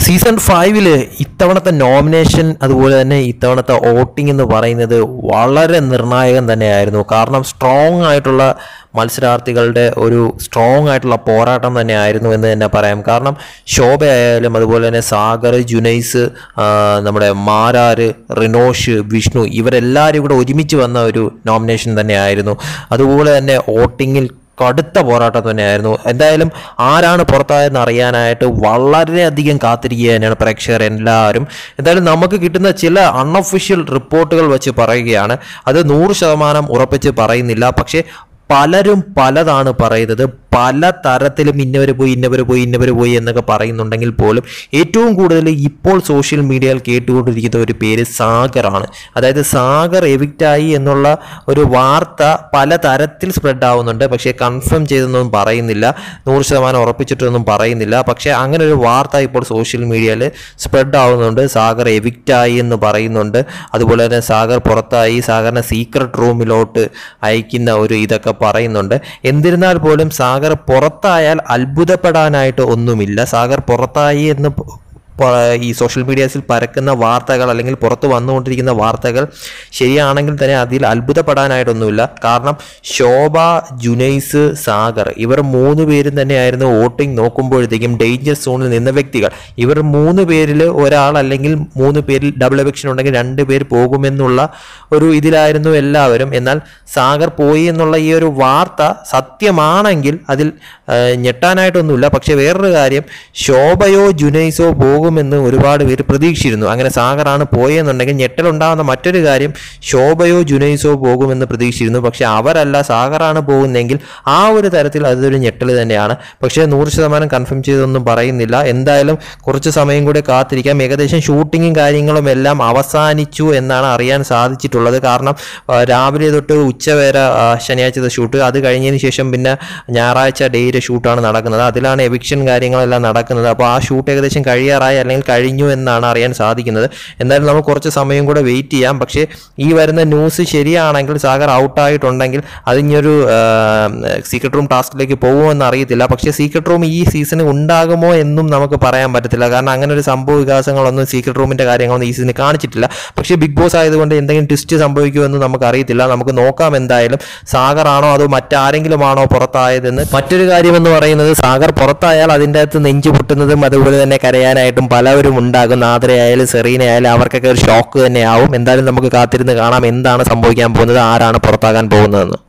season ഫൈവില് ഇത്തവണത്തെ nomination അതുപോലെ തന്നെ ഇത്തവണത്തെ വോട്ടിംഗ് എന്ന് പറയുന്നത് വളരെ നിർണായകം തന്നെയായിരുന്നു കാരണം സ്ട്രോങ് ആയിട്ടുള്ള മത്സരാർത്ഥികളുടെ ഒരു സ്ട്രോങ് ആയിട്ടുള്ള പോരാട്ടം തന്നെയായിരുന്നു എന്ന് തന്നെ പറയാം കാരണം ശോഭയായാലും അതുപോലെ തന്നെ സാഗർ ജുനൈസ് ആ, നമ്മുടെ മാരാര് റിനോഷ് വിഷ്ണു ഇവരെല്ലാവരും കൂടെ ഒരുമിച്ച് വന്ന ഒരു നോമിനേഷൻ തന്നെയായിരുന്നു അതുപോലെ തന്നെ വോട്ടിങ്ങിൽ കടുത്ത പോരാട്ടം തന്നെയായിരുന്നു എന്തായാലും ആരാണ് പുറത്തായെന്ന് അറിയാനായിട്ട് വളരെയധികം കാത്തിരിക്കുക തന്നെയാണ് പ്രേക്ഷകർ എല്ലാവരും എന്തായാലും നമുക്ക് കിട്ടുന്ന ചില അൺഒഫീഷ്യൽ റിപ്പോർട്ടുകൾ വെച്ച് പറയുകയാണ് അത് നൂറ് ശതമാനം ഉറപ്പിച്ച് പറയുന്നില്ല പക്ഷേ പലരും പലതാണ് പറയുന്നത് പല തരത്തിലും ഇന്നവർ പോയി ഇന്നവർ പോയി ഇന്നവർ പോയി എന്നൊക്കെ പറയുന്നുണ്ടെങ്കിൽ പോലും ഏറ്റവും കൂടുതൽ ഇപ്പോൾ സോഷ്യൽ മീഡിയയിൽ കേട്ടുകൊണ്ടിരിക്കുന്ന ഒരു പേര് സാഗറാണ് അതായത് സാഗർ എവിക്റ്റായി എന്നുള്ള ഒരു വാർത്ത പല തരത്തിൽ സ്പ്രെഡ് ആവുന്നുണ്ട് പക്ഷേ കൺഫേം ചെയ്തൊന്നും പറയുന്നില്ല നൂറ് ശതമാനം ഉറപ്പിച്ചിട്ടൊന്നും പറയുന്നില്ല പക്ഷേ അങ്ങനെ ഒരു വാർത്ത ഇപ്പോൾ സോഷ്യൽ മീഡിയയിൽ സ്പ്രെഡ് ആവുന്നുണ്ട് സാഗർ എവിക്റ്റായി എന്ന് പറയുന്നുണ്ട് അതുപോലെ തന്നെ സാഗർ പുറത്തായി സാഗറിനെ സീക്രട്ട് റൂമിലോട്ട് അയക്കുന്ന ഒരു ഇതൊക്കെ പറയുന്നുണ്ട് എന്നിരുന്നാൽ പോലും സാഗർ പുറത്തായാൽ അത്ഭുതപ്പെടാനായിട്ട് ഒന്നുമില്ല സാഗർ പുറത്തായി എന്ന് പ- പ- ഈ സോഷ്യൽ മീഡിയാസിൽ പരക്കുന്ന വാർത്തകൾ അല്ലെങ്കിൽ പുറത്ത് വന്നുകൊണ്ടിരിക്കുന്ന വാർത്തകൾ ശരിയാണെങ്കിൽ തന്നെ അതിൽ അത്ഭുതപ്പെടാനായിട്ടൊന്നുമില്ല കാരണം ശോഭ ജുനൈസ് സാഗർ ഇവർ മൂന്ന് പേരും തന്നെയായിരുന്നു വോട്ടിംഗ് നോക്കുമ്പോഴത്തേക്കും ഡേഞ്ചർ സോണിൽ നിന്ന വ്യക്തികൾ ഇവർ മൂന്ന് പേരിൽ ഒരാൾ അല്ലെങ്കിൽ മൂന്ന് പേരിൽ ഡബിൾ എവിക്ഷൻ ഉണ്ടെങ്കിൽ രണ്ട് പേര് പോകുമെന്നുള്ള ഒരു ഇതിലായിരുന്നു എല്ലാവരും എന്നാൽ സാഗർ പോയി എന്നുള്ള ഈ ഒരു വാർത്ത സത്യമാണെങ്കിൽ അതിൽ ആ, ഞെട്ടാനായിട്ടൊന്നുമില്ല പക്ഷേ വേറൊരു കാര്യം ശോഭയോ ജുനൈസോ പോകുമെന്ന് ഒരുപാട് പേര് പ്രതീക്ഷിച്ചിരുന്നു അങ്ങനെ സാഗറാണ് പോയെന്നുണ്ടെങ്കിൽ ഞെട്ടലുണ്ടാകുന്ന മറ്റൊരു കാര്യം ശോഭയോ ജുനൈസോ പോകുമെന്ന് പ്രതീക്ഷിച്ചിരുന്നു പക്ഷേ അവരല്ല സാഗറാണ് പോകുന്നതെങ്കിൽ ആ ഒരു തരത്തിൽ അതൊരു ഞെട്ടൽ തന്നെയാണ് പക്ഷേ നൂറ് ശതമാനം കൺഫേം ചെയ്തൊന്നും പറയുന്നില്ല എന്തായാലും കുറച്ച് സമയം കൂടി കാത്തിരിക്കാം ഏകദേശം ഷൂട്ടിങ്ങും കാര്യങ്ങളും എല്ലാം അവസാനിച്ചു എന്നാണ് അറിയാൻ സാധിച്ചിട്ടുള്ളത് കാരണം ആ, രാവിലെ തൊട്ട് ഉച്ചവരെ ആ, ശനിയാഴ്ചത്തെ ഷൂട്ട് അത് കഴിഞ്ഞതിന് ശേഷം പിന്നെ ഞായറാഴ്ച ഡേയിലെ ഷൂട്ടാണ് നടക്കുന്നത് അതിലാണ് എവിക്ഷൻ കാര്യങ്ങളെല്ലാം നടക്കുന്നത് അപ്പോൾ ആ ഷൂട്ട് ഏകദേശം കഴിയാറായി അല്ലെങ്കിൽ കഴിഞ്ഞു എന്നാണ് അറിയാൻ സാധിക്കുന്നത് എന്തായാലും നമുക്ക് കുറച്ച് സമയം കൂടെ വെയിറ്റ് ചെയ്യാം പക്ഷേ ഈ വരുന്ന ന്യൂസ് ശരിയാണെങ്കിൽ സാഗർ ഔട്ടായിട്ടുണ്ടെങ്കിൽ അതിഞ്ഞൊരു സീക്രട്ട് റൂം ടാസ്കിലേക്ക് പോകുമെന്ന് അറിയത്തില്ല പക്ഷേ സീക്രട്ട് റൂം ഈ സീസണിൽ ഉണ്ടാകുമോ എന്നും നമുക്ക് പറയാൻ പറ്റത്തില്ല കാരണം അങ്ങനെ ഒരു സംഭവ വികാസങ്ങളൊന്നും സീക്രട്ട് റൂമിൻ്റെ കാര്യങ്ങളൊന്നും ഈ സീസണിൽ കാണിച്ചിട്ടില്ല പക്ഷേ ബിഗ് ബോസ് ആയതുകൊണ്ട് എന്തെങ്കിലും ട്വിസ്റ്റ് സംഭവിക്കുമെന്ന് നമുക്ക് അറിയത്തില്ല നമുക്ക് നോക്കാം എന്തായാലും സാഗർ ആണോ അതോ മറ്റാരെങ്കിലും ആണോ പുറത്തായതെന്ന് മറ്റൊരു കാര്യമെന്ന് പറയുന്നത് സാഗർ പുറത്തായാൽ അതിൻ്റെ അകത്ത് നെഞ്ചു പൊട്ടുന്നതും അതുപോലെ തന്നെ കരയാനായിട്ടും പലവരും ഉണ്ടാകും നാദ്രയായാലും സെറീനയായാലും അവർക്കൊക്കെ ഒരു ഷോക്ക് തന്നെയാവും എന്തായാലും നമുക്ക് കാത്തിരുന്ന് കാണാം എന്താണ് സംഭവിക്കാൻ പോകുന്നത് ആരാണ് പുറത്താകാൻ പോകുന്നതെന്ന്